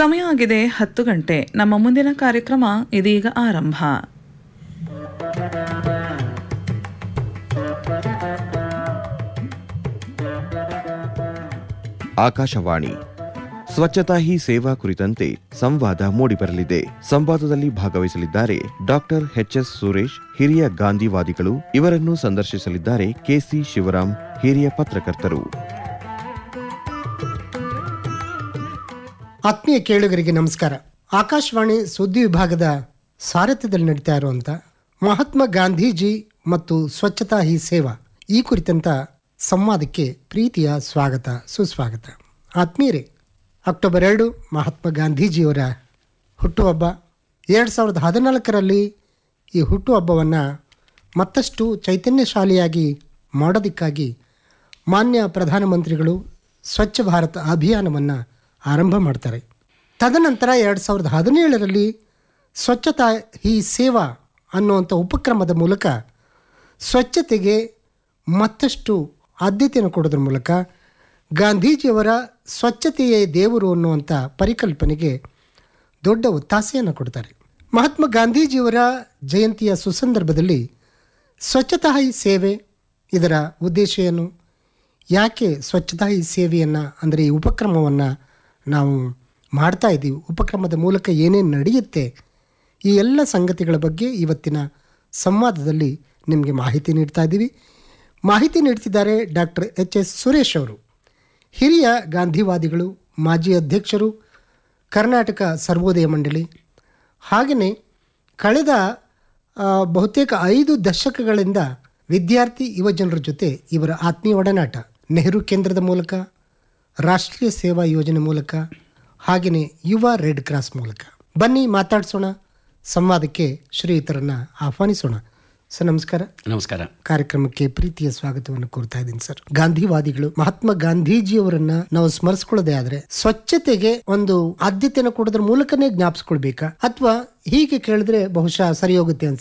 ಸಮಯ ಆಗಿದೆ ಹತ್ತು ಗಂಟೆ ನಮ್ಮ ಮುಂದಿನ ಕಾರ್ಯಕ್ರಮ ಇದೀಗ ಆರಂಭ ಆಕಾಶವಾಣಿ ಸ್ವಚ್ಛತಾ ಹಿ ಸೇವಾ ಕುರಿತಂತೆ ಸಂವಾದ ಮೂಡಿಬರಲಿದೆ ಸಂವಾದದಲ್ಲಿ ಭಾಗವಹಿಸಲಿದ್ದಾರೆ ಡಾಕ್ಟರ್ ಎಚ್ಎಸ್ ಸುರೇಶ್ ಹಿರಿಯ ಗಾಂಧಿವಾದಿಗಳು ಇವರನ್ನು ಸಂದರ್ಶಿಸಲಿದ್ದಾರೆ ಕೆಸಿ ಶಿವರಾಮ್ ಹಿರಿಯ ಪತ್ರಕರ್ತರು ಆತ್ಮೀಯ ಕೇಳುಗರಿಗೆ ನಮಸ್ಕಾರ ಆಕಾಶವಾಣಿ ಸುದ್ದಿ ವಿಭಾಗದ ಸಾರಥ್ಯದಲ್ಲಿ ನಡೀತಾ ಇರುವಂಥ ಮಹಾತ್ಮ ಗಾಂಧೀಜಿ ಮತ್ತು ಸ್ವಚ್ಛತಾ ಹಿ ಸೇವಾ ಈ ಕುರಿತಂತ ಸಂವಾದಕ್ಕೆ ಪ್ರೀತಿಯ ಸ್ವಾಗತ ಸುಸ್ವಾಗತ ಆತ್ಮೀಯರೇ ಅಕ್ಟೋಬರ್ ಎರಡು ಮಹಾತ್ಮ ಗಾಂಧೀಜಿಯವರ ಹುಟ್ಟುಹಬ್ಬ ಎರಡು ಸಾವಿರದ ಹದಿನಾಲ್ಕರಲ್ಲಿ ಈ ಹುಟ್ಟುಹಬ್ಬವನ್ನು ಮತ್ತಷ್ಟು ಚೈತನ್ಯಶಾಲಿಯಾಗಿ ಮಾಡೋದಕ್ಕಾಗಿ ಮಾನ್ಯ ಪ್ರಧಾನಮಂತ್ರಿಗಳು ಸ್ವಚ್ಛ ಭಾರತ ಅಭಿಯಾನವನ್ನು ಆರಂಭ ಮಾಡ್ತಾರೆ ತದನಂತರ ಎರಡು ಸಾವಿರದ ಹದಿನೇಳರಲ್ಲಿ ಸ್ವಚ್ಛತಾ ಹಿ ಸೇವಾ ಅನ್ನುವಂಥ ಉಪಕ್ರಮದ ಮೂಲಕ ಸ್ವಚ್ಛತೆಗೆ ಮತ್ತಷ್ಟು ಆದ್ಯತೆಯನ್ನು ಕೊಡೋದ್ರ ಮೂಲಕ ಗಾಂಧೀಜಿಯವರ ಸ್ವಚ್ಛತೆಯೇ ದೇವರು ಅನ್ನುವಂಥ ಪರಿಕಲ್ಪನೆಗೆ ದೊಡ್ಡ ಒತ್ತಾಸೆಯನ್ನು ಕೊಡ್ತಾರೆ ಮಹಾತ್ಮ ಗಾಂಧೀಜಿಯವರ ಜಯಂತಿಯ ಸುಸಂದರ್ಭದಲ್ಲಿ ಸ್ವಚ್ಛತಾ ಹಿ ಸೇವೆ ಇದರ ಉದ್ದೇಶ ಏನು ಯಾಕೆ ಸ್ವಚ್ಛತಾ ಹಿ ಸೇವೆಯನ್ನು ಅಂದರೆ ಈ ಉಪಕ್ರಮವನ್ನು ನಾವು ಮಾಡ್ತಾ ಇದ್ದೀವಿ ಉಪಕ್ರಮದ ಮೂಲಕ ಏನೇನು ನಡೆಯುತ್ತೆ ಈ ಎಲ್ಲ ಸಂಗತಿಗಳ ಬಗ್ಗೆ ಇವತ್ತಿನ ಸಂವಾದದಲ್ಲಿ ನಿಮಗೆ ಮಾಹಿತಿ ನೀಡ್ತಾ ಇದ್ದೀವಿ ಮಾಹಿತಿ ನೀಡ್ತಿದ್ದಾರೆ ಡಾಕ್ಟರ್ ಎಚ್ ಎಸ್ ಸುರೇಶ್ ಅವರು ಹಿರಿಯ ಗಾಂಧಿವಾದಿಗಳು ಮಾಜಿ ಅಧ್ಯಕ್ಷರು ಕರ್ನಾಟಕ ಸರ್ವೋದಯ ಮಂಡಳಿ ಹಾಗೆಯೇ ಕಳೆದ ಆ, ಬಹುತೇಕ ಐದು ದಶಕಗಳಿಂದ ವಿದ್ಯಾರ್ಥಿ ಯುವಜನರ ಜೊತೆ ಇವರ ಆತ್ಮೀಯ ಒಡನಾಟ ನೆಹರು ಕೇಂದ್ರದ ಮೂಲಕ ರಾಷ್ಟ್ರೀಯ ಸೇವಾ ಯೋಜನೆ ಮೂಲಕ ಹಾಗೆಯೇ ಯುವ ರೆಡ್ ಕ್ರಾಸ್ ಮೂಲಕ ಬನ್ನಿ ಮಾತಾಡ್ಸೋಣ ಸಂವಾದಕ್ಕೆ ಶ್ರೀಯುತರನ್ನ ಆಹ್ವಾನಿಸೋಣ ಸರ್ ನಮಸ್ಕಾರ ನಮಸ್ಕಾರ ಕಾರ್ಯಕ್ರಮಕ್ಕೆ ಪ್ರೀತಿಯ ಸ್ವಾಗತವನ್ನು ಕೋರ್ತಾ ಇದ್ದೀನಿ ಸರ್ ಗಾಂಧಿವಾದಿಗಳು ಮಹಾತ್ಮ ಗಾಂಧೀಜಿಯವರನ್ನ ನಾವು ಸ್ಮರಿಸ್ಕೊಳ್ಳೋದೇ ಆದ್ರೆ ಸ್ವಚ್ಛತೆಗೆ ಒಂದು ಆದ್ಯತೆಯನ್ನು ಕೊಡೋದ್ರ ಮೂಲಕನೇ ಜ್ಞಾಪಿಸ್ಕೊಳ್ಬೇಕಾ ಅಥವಾ ಹೀಗೆ ಕೇಳಿದ್ರೆ ಬಹುಶಃ ಸರಿ ಹೋಗುತ್ತೆ ಅನ್ಸುತ್ತೆ